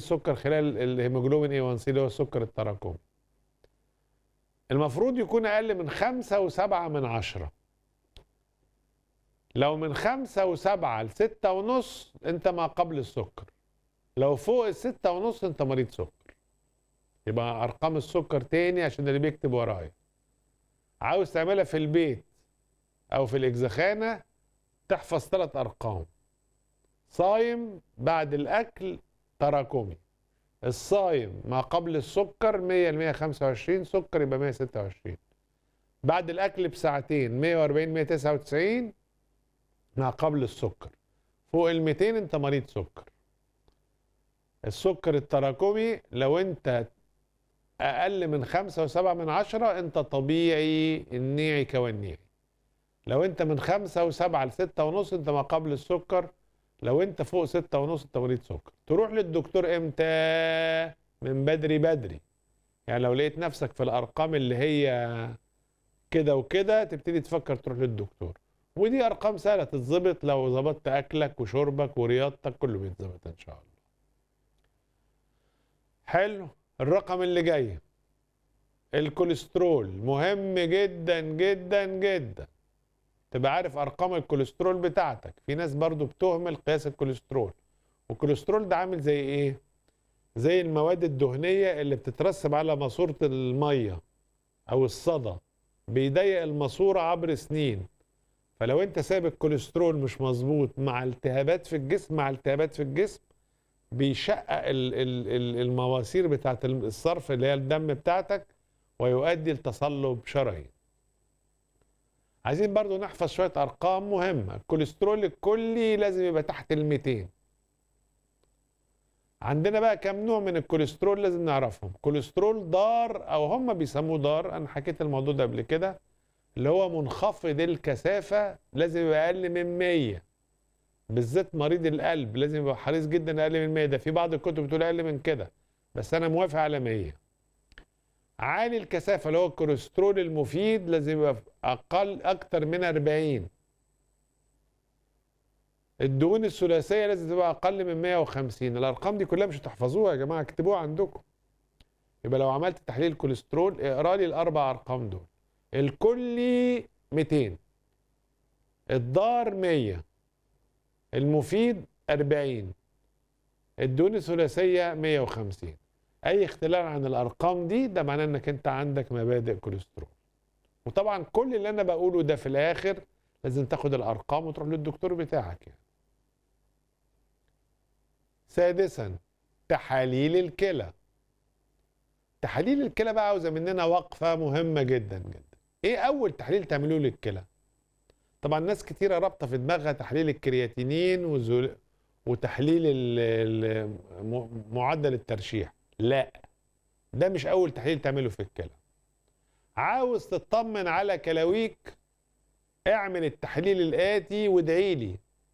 السكر خلال الهيموجلوبين اي 1 سي اللي هو السكر التراكمي المفروض يكون اقل من خمسة وسبعة من عشرة لو من خمسة وسبعة لستة ونص انت ما قبل السكر لو فوق الستة ونص انت مريض سكر يبقى ارقام السكر تاني عشان اللي بيكتب ورايا عاوز تعملها في البيت او في الاجزخانة تحفظ ثلاث ارقام صايم بعد الاكل تراكمي الصايم ما قبل السكر 100 ل 125 سكر يبقى 126 بعد الاكل بساعتين 140 199 ما قبل السكر فوق ال 200 انت مريض سكر السكر التراكمي لو انت اقل من خمسة وسبعة من عشرة انت طبيعي النيعي كوالنيعي لو انت من خمسة وسبعة لستة ونص انت ما قبل السكر لو انت فوق ستة ونص انت مريض سكر تروح للدكتور امتى من بدري بدري يعني لو لقيت نفسك في الارقام اللي هي كده وكده تبتدي تفكر تروح للدكتور ودي ارقام سهله تتظبط لو ظبطت اكلك وشربك ورياضتك كله بيتظبط ان شاء الله حلو الرقم اللي جاي الكوليسترول مهم جدا جدا جدا تبقى عارف ارقام الكوليسترول بتاعتك في ناس برضو بتهمل قياس الكوليسترول والكوليسترول ده عامل زي ايه زي المواد الدهنيه اللي بتترسب على ماسوره الميه او الصدى بيضيق الماسوره عبر سنين فلو انت سايب الكوليسترول مش مظبوط مع التهابات في الجسم مع التهابات في الجسم بيشقق ال- ال- ال- المواسير بتاعت الصرف اللي هي الدم بتاعتك ويؤدي لتصلب شرايين عايزين برضو نحفظ شوية أرقام مهمة الكوليسترول الكلي لازم يبقى تحت ال 200 عندنا بقى كم نوع من الكوليسترول لازم نعرفهم كوليسترول ضار أو هم بيسموه ضار أنا حكيت الموضوع ده قبل كده اللي هو منخفض الكثافة لازم يبقى أقل من 100 بالذات مريض القلب لازم يبقى حريص جدا أقل من 100 ده في بعض الكتب بتقول أقل من كده بس أنا موافق على 100 عالي الكثافة اللي هو الكوليسترول المفيد لازم يبقى أقل أكتر من 40 الدهون الثلاثية لازم تبقى أقل من 150 الأرقام دي كلها مش هتحفظوها يا جماعة اكتبوها عندكم يبقى لو عملت تحليل كوليسترول اقرا لي الأربع أرقام دول الكلي 200 الضار 100 المفيد 40 الدهون الثلاثية 150 اي اختلال عن الارقام دي ده معناه انك انت عندك مبادئ كوليسترول وطبعا كل اللي انا بقوله ده في الاخر لازم تاخد الارقام وتروح للدكتور بتاعك يعني. سادسا تحاليل الكلى تحاليل الكلى بقى عاوزه مننا وقفه مهمه جدا جدا ايه اول تحليل تعملوه للكلى طبعا ناس كتيره رابطه في دماغها تحليل الكرياتينين وزول... وتحليل ال... ال... م- معدل الترشيح لا ده مش اول تحليل تعمله في الكلى عاوز تطمن على كلاويك اعمل التحليل الاتي وادعي لي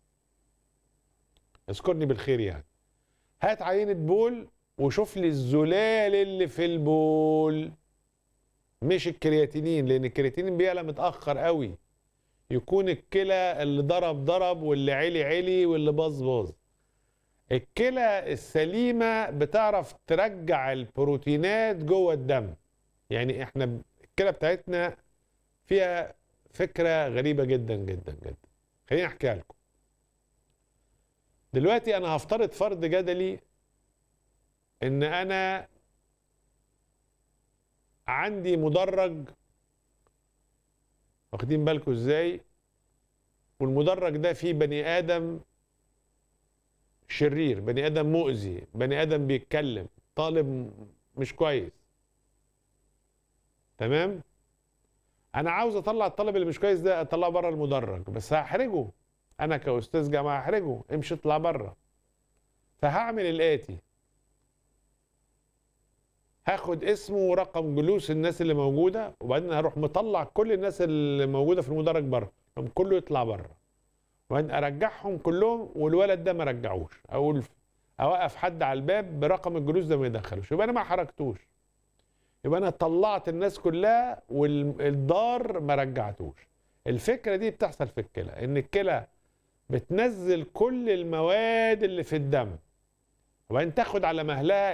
اذكرني بالخير يعني هات عينة بول وشوف لي الزلال اللي في البول مش الكرياتينين لان الكرياتينين بيعلى متاخر قوي يكون الكلى اللي ضرب ضرب واللي علي علي واللي باظ باظ الكلى السليمه بتعرف ترجع البروتينات جوه الدم يعني احنا ب- الكلى بتاعتنا فيها فكره غريبه جدا جدا جدا خليني احكيها لكم دلوقتي انا هفترض فرض جدلي ان انا عندي مدرج واخدين بالكم ازاي والمدرج ده فيه بني ادم شرير بني ادم مؤذي بني ادم بيتكلم طالب مش كويس تمام انا عاوز اطلع الطالب اللي مش كويس ده اطلعه بره المدرج بس هحرجه انا كاستاذ جامعه هحرجه امشي اطلع بره فهعمل الاتي هاخد اسمه ورقم جلوس الناس اللي موجوده وبعدين هروح مطلع كل الناس اللي موجوده في المدرج بره لهم كله يطلع بره وبعدين ارجعهم كلهم والولد ده ما رجعوش اقول اوقف حد على الباب برقم الجلوس ده ما يدخلوش يبقى انا ما حركتوش يبقى انا طلعت الناس كلها والدار ما رجعتوش الفكره دي بتحصل في الكلى ان الكلى بتنزل كل المواد اللي في الدم وبعدين تاخد على مهلها